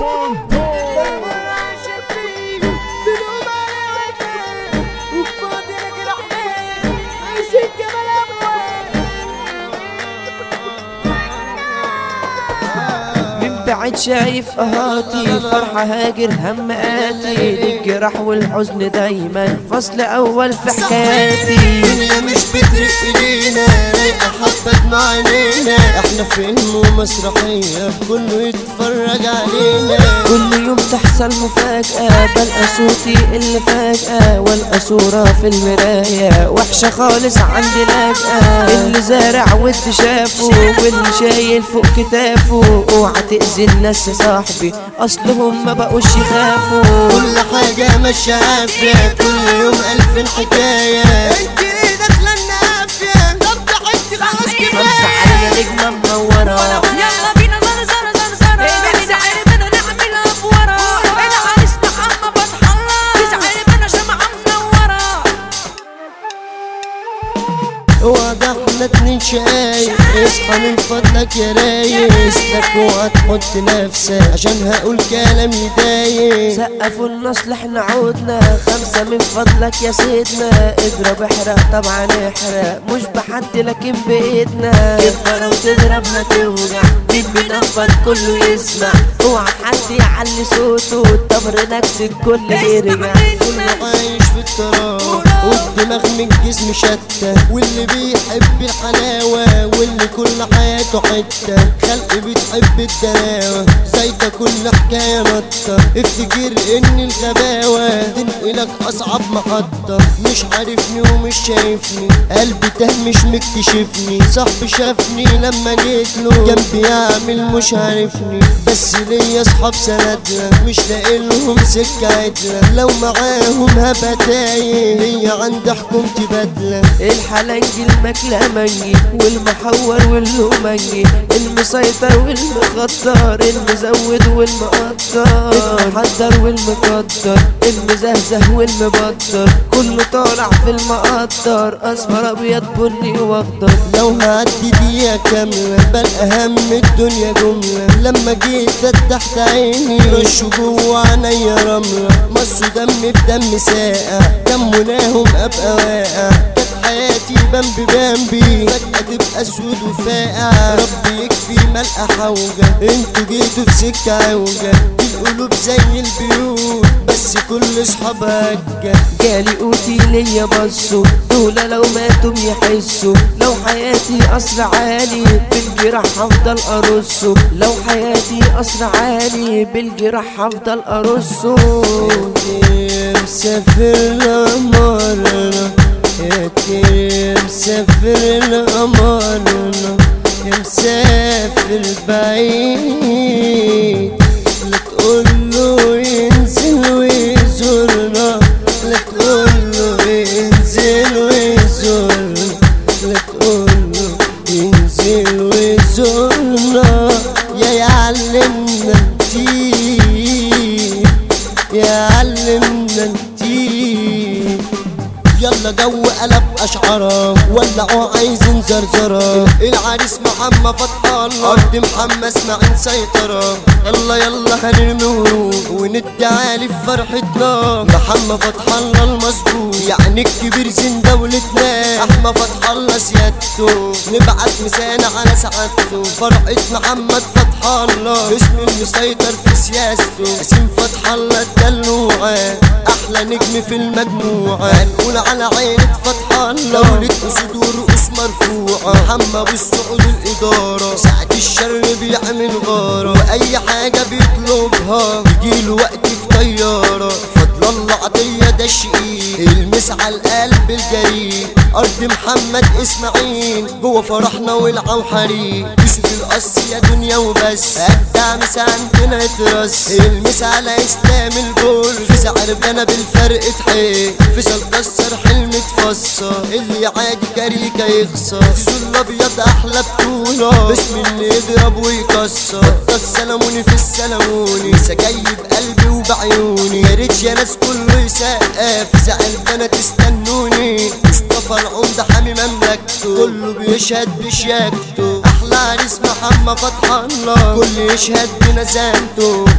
من بعد شايف اهاتي فرحة هاجر هم آتي للجراح والحزن دايما فصل اول في حكاياتي الدنيا مش بترق ايدينا رايقة حبة مع عينينا احنا فيلم ومسرحية كله يتفرج علينا كل يوم تحصل مفاجأة بلقى صوتي اللي فجأة والقى صورة في المراية وحشة خالص عندي لاجئة اللي زارع واللي شافه واللي شايل فوق كتافه اوعى تأذي الناس يا صاحبي اصلهم ما بقوش يخافوا كل حاجة ماشية عافية كل يوم ألف حكاية انت ايه داخلة النافية طب ضحكتي خلاص خمسة كفاية عليا نجمة منورة يلا بينا زر زر زر زر تسعر بنا نعمل افورة العريس محمد فتح الله تسعر بنا شمعة منورة واضح احنا اتنين شايف اصحى من فضلك يا رايق اسلك اوعى تحط نفسك عشان هقول كلام يضايق سقفوا النصل احنا عودنا خمسة من فضلك يا سيدنا اضرب احرق طبعا احرق مش بحد لكن بايدنا كبرة وتضرب هتوجع مين بنفض كله يسمع اوعى حد يعلي صوته التمر نفس الكل يرجع كله عايش في التراب والدماغ من الجسم شتى واللي بيحب الحلاوة واللي كل حياته حتة خلق بتحب الدراوة زايدة كل حكاية نطة افتكر ان الغباوة تنقلك اصعب محطة مش عارفني ومش شايفني قلبي تاه مش مكتشفني صاحبي شافني لما جيت له جنبي يعمل مش عارفني بس ليا اصحاب سندنا مش لاقي لهم سكة عدلة لو معاهم هبقى تايه هي عند حكومتي بدلة الحلنجي المكلمنجي والمحور واللومنجي المسيطر والمخطر المزود والمقطر المحضر والمقدر المزهزه والمبطر كله طالع في المقطر اصفر ابيض بني واخضر لو هعدي دقيقة كاملة بل أهم الدنيا جملة لما جيت فتحت عيني رشوا جوا عينيا رملة مصوا دم بدم ساقع كم مناهم أبقى واقع كانت حياتي بامبي بامبي فجأة تبقى اسود وفاقع ربي يكفي ملقى حوجة انتوا جيتوا في سكة عوجة القلوب زي البيوت بس كل اصحابها هجة جالي قوتي ليا بصوا دول لو ماتوا يحسوا لو حياتي قصر عالي بالجراح هفضل ارصه لو حياتي قصر عالي بالجراح هفضل ارصه يا مسافر لأمرنا يا كريم مسافر لأمرنا يا مسافر بعيد لا تقوله ينزل ويزورنا لا تقوله ينزل ويزورنا لا تقوله ينزل ويزورنا يا يعلمنا كتير يعلمنا كتير يلا جو قلب اشعاره ولعوا عايزين زرزره العريس محمد فتح الله ارض محمد اسماعيل سيطره يلا يلا هنرمي ورود وندي عالي في فرحتنا محمد فتح الله المظبوط يعني الكبير زين دولتنا احمد فتح الله سيادته نبعت مسانا على سعادته فرحة محمد فتح الله اسم المسيطر في سياسته اسم فتح الله الدلوعة احلى نجم في المجموعة هنقول على عينة فتح الله دولة اسود ورؤوس مرفوعة محمد بالسعود الادارة ساعة الشر بيعمل غارة واي حاجة بيطلبها يجيله وقت في طيارة فضل الله عطية ده شقيق المس على القلب الجريء ارض محمد اسماعيل جوه فرحنا ولعة وحريق يوسف القص يا دنيا وبس ابدع مس عندنا اترس المس على اسلام الجول في سعر بنا بالفرق تحيل فيصل كسر حلم تفسر اللي عادي كاريكا يخسر زول الابيض احلى بطولة باسم اللي يضرب ويكسر بطل السلموني في السلموني سجايب بقلبي وبعيوني يا ريت يا ناس كله يسقف زعل بنا تستنوني مصطفى العمدة حامي مملكته كله بيشهد بشياكته احلى عريس محمد فتح الله كل يشهد بنزانته